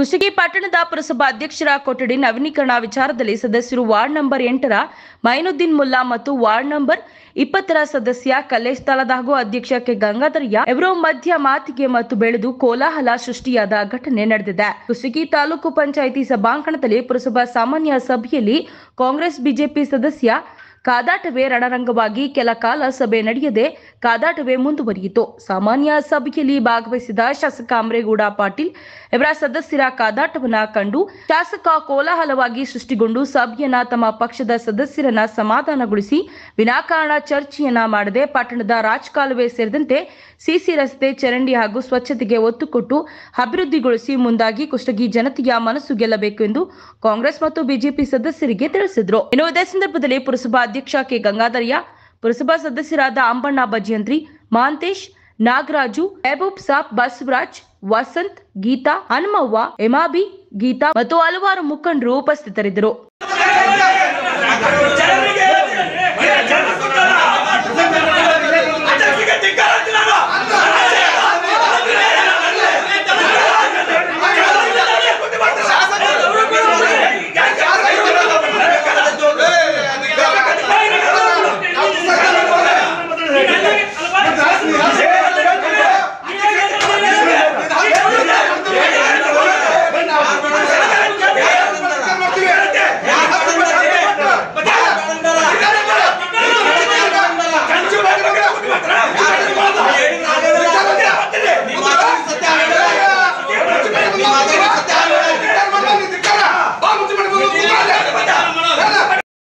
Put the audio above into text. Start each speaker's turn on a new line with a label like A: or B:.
A: ಕುಷ್ಟಗಿ ಪಟ್ಟಣದ ಪುರಸಭಾ ಅಧ್ಯಕ್ಷರ ಕೊಠಡಿ ನವೀಕರಣ ವಿಚಾರದಲ್ಲಿ ಸದಸ್ಯರು ವಾರ್ಡ್ ನಂಬರ್ ಎಂಟರ ಮೈನುದ್ದೀನ್ ಮುಲ್ಲಾ ಮತ್ತು ವಾರ್ಡ್ ನಂಬರ್ ಇಪ್ಪತ್ತರ ಸದಸ್ಯ ಕಲ್ಲೇಶ್ ತಲದ್ ಹಾಗೂ ಅಧ್ಯಕ್ಷ ಕೆ ಗಂಗಾಧರಯ್ಯ ಇವರ ಮಧ್ಯ ಮಾತಿಗೆ ಮತ್ತು ಬೆಳೆದು ಕೋಲಾಹಲ ಸೃಷ್ಟಿಯಾದ ಘಟನೆ ನಡೆದಿದೆ ಕುಷ್ಟಗಿ ತಾಲೂಕು ಪಂಚಾಯಿತಿ ಸಭಾಂಗಣದಲ್ಲಿ ಪುರಸಭಾ ಸಾಮಾನ್ಯ ಸಭೆಯಲ್ಲಿ ಕಾಂಗ್ರೆಸ್ ಬಿಜೆಪಿ ಸದಸ್ಯ ಕಾದಾಟವೇ ರಣರಂಗವಾಗಿ ಕೆಲ ಕಾಲ ಸಭೆ ನಡೆಯದೆ ಕಾದಾಟವೇ ಮುಂದುವರಿಯಿತು ಸಾಮಾನ್ಯ ಸಭೆಯಲ್ಲಿ ಭಾಗವಹಿಸಿದ ಶಾಸಕ ಅಮರೇಗೌಡ ಪಾಟೀಲ್ ಇವರ ಸದಸ್ಯರ ಕಾದಾಟವನ್ನ ಕಂಡು ಶಾಸಕ ಕೋಲಾಹಲವಾಗಿ ಸೃಷ್ಟಿಗೊಂಡು ಸಭೆಯನ್ನ ತಮ್ಮ ಪಕ್ಷದ ಸದಸ್ಯರನ್ನ ಸಮಾಧಾನಗೊಳಿಸಿ ವಿನಾಕಾರಣ ಚರ್ಚೆಯನ್ನ ಮಾಡದೆ ಪಟ್ಟಣದ ರಾಜಕಾಲುವೆ ಸೇರಿದಂತೆ ಸಿಸಿ ರಸ್ತೆ ಚರಂಡಿ ಹಾಗೂ ಸ್ವಚ್ಛತೆಗೆ ಒತ್ತು ಕೊಟ್ಟು ಅಭಿವೃದ್ಧಿಗೊಳಿಸಿ ಮುಂದಾಗಿ ಕುಷ್ಟಗಿ ಜನತೆಯ ಮನಸ್ಸು ಗೆಲ್ಲಬೇಕು ಎಂದು ಕಾಂಗ್ರೆಸ್ ಮತ್ತು ಬಿಜೆಪಿ ಸದಸ್ಯರಿಗೆ ತಿಳಿಸಿದ್ರು ಇನ್ನು ಇದೇ ಸಂದರ್ಭದಲ್ಲಿ ಪುರಸಭಾ ಅಧ್ಯಕ್ಷ ಕೆ ಗಂಗಾಧರಯ್ಯ ಪುರಸಭಾ ಸದಸ್ಯರಾದ ಅಂಬಣ್ಣ ಬಜಿಯಂತ್ರಿ ಮಹಾಂತೇಶ್ ನಾಗರಾಜು ಮೆಹಬೂಬ್ ಸಾಬ್ ಬಸವರಾಜ್ ವಸಂತ್ ಗೀತಾ ಹನುಮವ್ವ ಎಮಾಬಿ ಗೀತಾ ಮತ್ತು ಹಲವಾರು ಮುಖಂಡರು ಉಪಸ್ಥಿತರಿದ್ದರು
B: ಜನರಿಗೆ